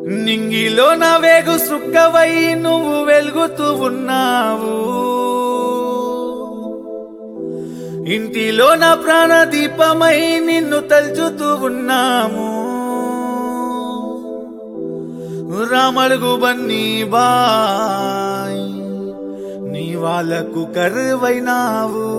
నింగిలో నా వేగు సుక్కవై నువ్వు వెలుగుతూ ఉన్నావు ఇంటిలో నా ప్రాణ దీపమై నిన్ను తలుచుతూ ఉన్నాము రామడుగు బన్నీ బాయ్ నీ వాళ్ళకు కరువైనావు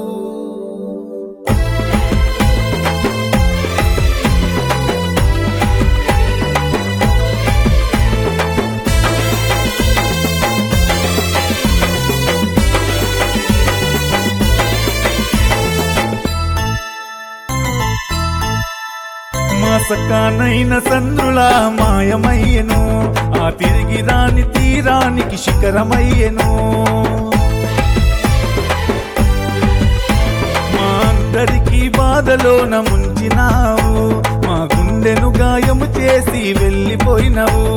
మాసకానైన సంద్రుల మాయమయ్యను ఆ తిరిగి రాని తీరానికి శిఖరమయ్యను మా అందరికీ బాధలోన ముంచినావు మా గుండెను గాయము చేసి వెళ్ళిపోయినవు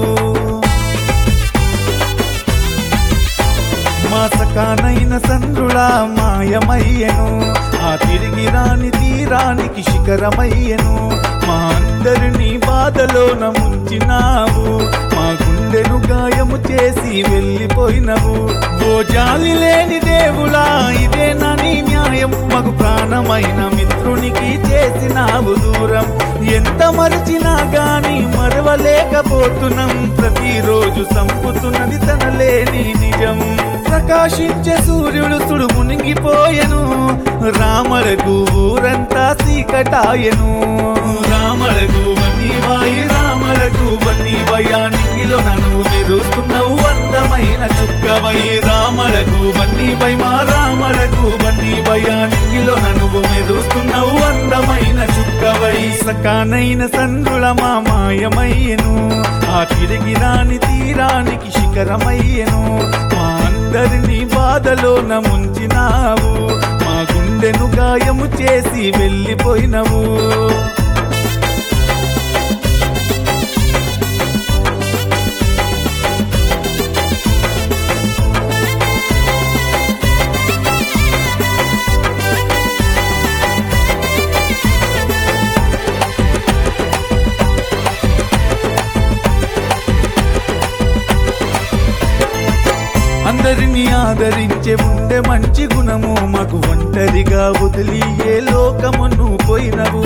మాసకానైన సంద్రుడా మాయమయ్యను ఆ తిరిగి రాని తీరానికి శిఖరమయ్యను మా అందరినీ బాధలోన ముంచినావు మా గుండెను గాయము చేసి వెళ్ళిపోయినవు ఓ జాలి లేని దేవుడా ఇదేనా నీ న్యాయం మగు ప్రాణమైన మిత్రునికి చేసినావు దూరం ఎంత మరచినా గాని మరవలేకపోతున్నాం ప్రతిరోజు సంపుతున్నది తన లేని నిజం ప్రకాశించే సూర్యుడు సుడు మునిగిపోయెను రామలకు ఊరంతా చీకటాయను రామలకు బన్నీవాయి రామలకు బన్నీవయానికిలో నన్ను మెరుస్తున్నావు అందమైన చుక్కవై రామలకు బన్నీవై మా రామలకు బన్నీవయానికిలో నన్ను మెరుస్తున్నావు అందమైన చుక్కవై సకానైన సంద్రుల మా మాయమయ్యను ఆ తిరిగి రాని తీరానికి శిఖరమయ్యను మా అందరినీ బాధలోన ముంచినావు మా గుండెను గాయము చేసి వెళ్ళిపోయినవు అందరినీ ఆదరించే ఉండే మంచి గుణము మాకు ఒంటరిగా వదిలి ఏ లోకమును పోయినవు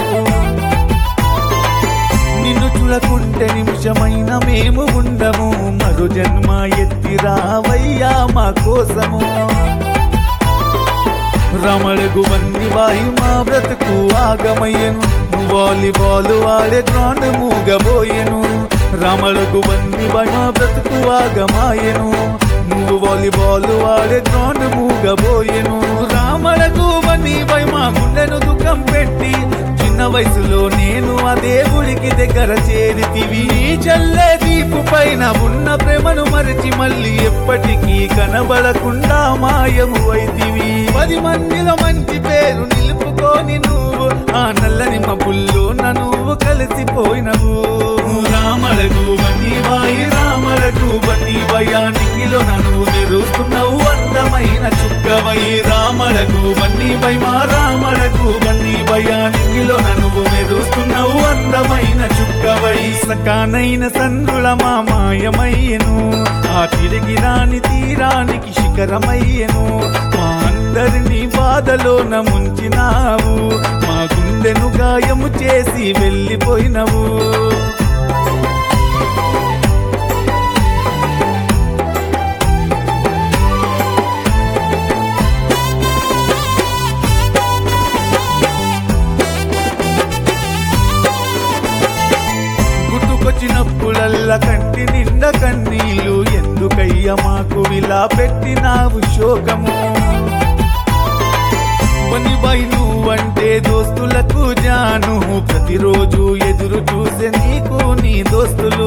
నిన్ను చూడకుంటే నిమిషమైన మేము ఉండము మరో జన్మ ఎత్తి రావయ్యా మా కోసము రమణకు వన్ని వాయి మా బ్రతుకు ఆగమయ్యను వాలీబాల్ ఆడే గ్రౌండ్ మూగబోయెను రమణకు వన్ని వాయి మా బ్రతుకు ఆగమాయను నువ్వు వాలీబాల్ ఆడే గ్రౌండ్ మూగబోయెను రామణకు వన్ని వాయి మా గుండెను దుఃఖం పెట్టి చిన్న వయసులో నేను ఆ దేవుడికి దగ్గర చేరితివి చల్లే దీపు పైన ఉన్న ప్రేమను మరచి మళ్ళీ ఎప్పటికీ కనబడకుండా మాయము అయితివి పది మందిలో మంచి పేరు నిలుపుకొని నువ్వు ఆ నల్లని మబ్బుల్లో నువ్వు కలిసిపోయినవు రామలకు బన్నీ వాయి రామలకు బన్నీ భయానికిలో నన్ను మెరుస్తున్నావు అందమైన చుక్కవై రామలకు బన్నీ వై మా రామలకు బన్నీ భయానికిలో నన్ను మెరుస్తున్నావు అందమైన చుక్కవై సకానైన సందుల మా మాయమయ్యను ఆ తిరిగి రాని తీరానికి శిఖరమయ్యను మా అందరినీ బాధలోన ముంచినావు మా గుండెను గాయము చేసి వెళ్ళిపోయినవు గుర్తుకొచ్చినప్పుడల్లా కంటి నిండా కన్నీళ్ళు ఎందుకయ్య మాకు ఇలా పెట్టినావు శోకము పని బై నువ్వంటే దోస్తులకు జాను ప్రతిరోజు ఎదురు చూసే నీకు నీ దోస్తులు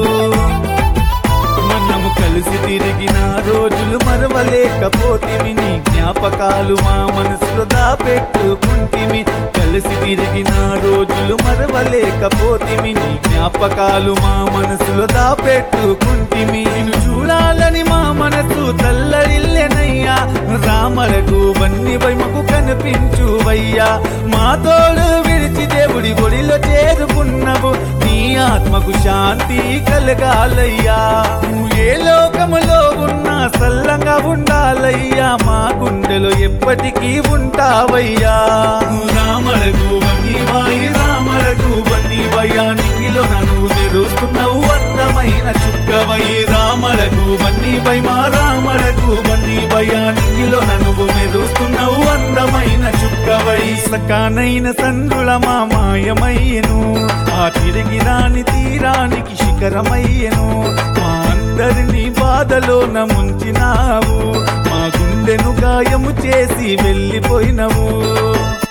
మనము కలిసి తిరిగిన రోజులు మరవలేకపోతివి నీ జ్ఞాపకాలు మా మనసులో దాపెట్టుకుంటివి కలిసి తిరిగిన రోజులు మరవలేకపోతివి నీ జ్ఞాపకాలు మా మనసులో దాపెట్టుకుంటివి నిన్ను చూడాలని మా మనసు తల్లడిల్లెనయ్యా రామలకు వన్ని వైమకు కనిపించువయ్యా మా తోడు విడిచి దేవుడి ఒడిలో చేరుకున్నవు నీ ఆత్మకు శాంతి కలగాలయ్యా నువ్వు ఏ లోకములో ఉన్నా సల్లంగా ఉండాలయ్యా మా గుండెలో ఎప్పటికీ ఉంటావయ్యా రామలకు వన్నివాయి రామలకు వన్నివయ్యా నిగిలో నన్ను తెరుస్తున్నావు అందమైన చుక్కవై రామలకు వన్నివై మా రామలకు వన్నివయ్యా నిగిలో నన్ను మెరుస్తున్నావు అందమైన చుక్కవై సకానైన సందుల మా మాయమయ్యను ఆ తిరిగి రాని తీరానికి శిఖరమయ్యను మా అందరినీ బాధలో ముంచినావు మా గుండెను గాయము చేసి వెళ్ళిపోయినవు